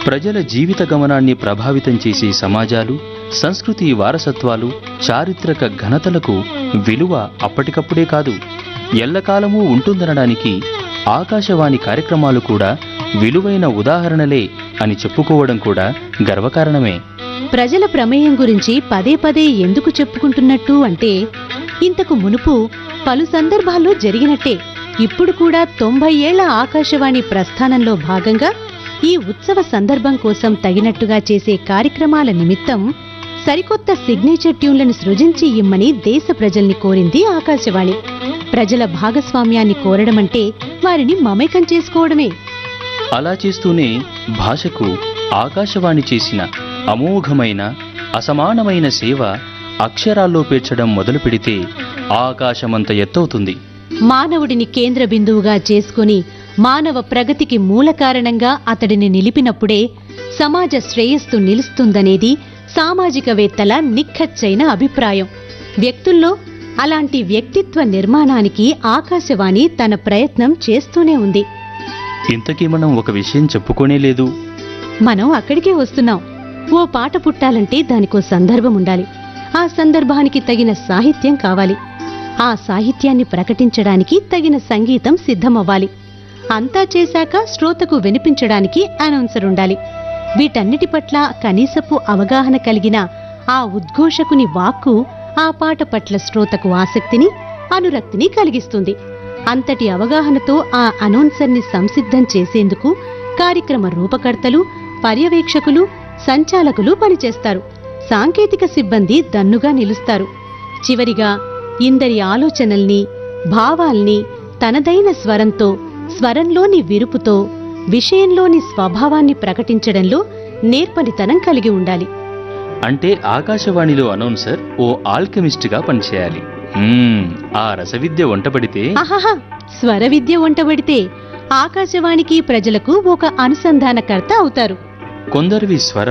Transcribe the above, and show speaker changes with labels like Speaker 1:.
Speaker 1: ప్రజల జీవిత గమనాన్ని ప్రభావితం చేసే సమాజాలు సంస్కృతి వారసత్వాలు చారిత్రక ఘనతలకు విలువ అప్పటికప్పుడే కాదు ఎల్లకాలమూ ఉంటుందనడానికి ఆకాశవాణి కార్యక్రమాలు కూడా విలువైన ఉదాహరణలే అని చెప్పుకోవడం కూడా గర్వకారణమే
Speaker 2: ప్రజల ప్రమేయం గురించి పదే పదే ఎందుకు చెప్పుకుంటున్నట్టు అంటే ఇంతకు మునుపు పలు సందర్భాల్లో జరిగినట్టే ఇప్పుడు కూడా తొంభై ఏళ్ల ఆకాశవాణి ప్రస్థానంలో భాగంగా ఈ ఉత్సవ సందర్భం కోసం తగినట్టుగా చేసే కార్యక్రమాల నిమిత్తం సరికొత్త సిగ్నేచర్ ట్యూన్లను సృజించి ఇమ్మని దేశ ప్రజల్ని కోరింది ఆకాశవాణి ప్రజల భాగస్వామ్యాన్ని కోరడమంటే వారిని మమేకం చేసుకోవడమే
Speaker 1: అలా చేస్తూనే భాషకు ఆకాశవాణి చేసిన అమోఘమైన అసమానమైన సేవ అక్షరాల్లో పేర్చడం మొదలు పెడితే ఆకాశమంత ఎత్తవుతుంది
Speaker 2: మానవుడిని కేంద్ర బిందువుగా చేసుకుని మానవ ప్రగతికి మూల కారణంగా అతడిని నిలిపినప్పుడే సమాజ శ్రేయస్సు నిలుస్తుందనేది సామాజికవేత్తల నిక్కచ్చైన అభిప్రాయం వ్యక్తుల్లో అలాంటి వ్యక్తిత్వ నిర్మాణానికి ఆకాశవాణి తన ప్రయత్నం చేస్తూనే ఉంది
Speaker 1: ఇంతకీ మనం ఒక విషయం చెప్పుకోనే లేదు
Speaker 2: మనం అక్కడికే వస్తున్నాం ఓ పాట పుట్టాలంటే దానికో సందర్భం ఉండాలి ఆ సందర్భానికి తగిన సాహిత్యం కావాలి ఆ సాహిత్యాన్ని ప్రకటించడానికి తగిన సంగీతం సిద్ధమవ్వాలి అంతా చేశాక శ్రోతకు వినిపించడానికి అనౌన్సర్ ఉండాలి వీటన్నిటి పట్ల కనీసపు అవగాహన కలిగిన ఆ ఉద్ఘోషకుని వాక్కు ఆ పాట పట్ల శ్రోతకు ఆసక్తిని అనురక్తిని కలిగిస్తుంది అంతటి అవగాహనతో ఆ అనౌన్సర్ని సంసిద్ధం చేసేందుకు కార్యక్రమ రూపకర్తలు పర్యవేక్షకులు సంచాలకులు పనిచేస్తారు సాంకేతిక సిబ్బంది దన్నుగా నిలుస్తారు చివరిగా ఇందరి ఆలోచనల్ని భావాల్ని తనదైన స్వరంతో స్వరంలోని విరుపుతో విషయంలోని స్వభావాన్ని ప్రకటించడంలో నేర్పరితనం కలిగి ఉండాలి
Speaker 1: అంటే ఆకాశవాణిలో అనౌన్సర్ ఓ ఆల్కెమిస్ట్గా పనిచేయాలి మ్మ్, ఆ రసవిద్య వంటపడితే
Speaker 2: ఆహాహా స్వర విద్య వంటబడితే ఆకాశవాణికి ప్రజలకు ఒక అనుసంధానకర్త అవుతారు
Speaker 1: కొందరివి స్వర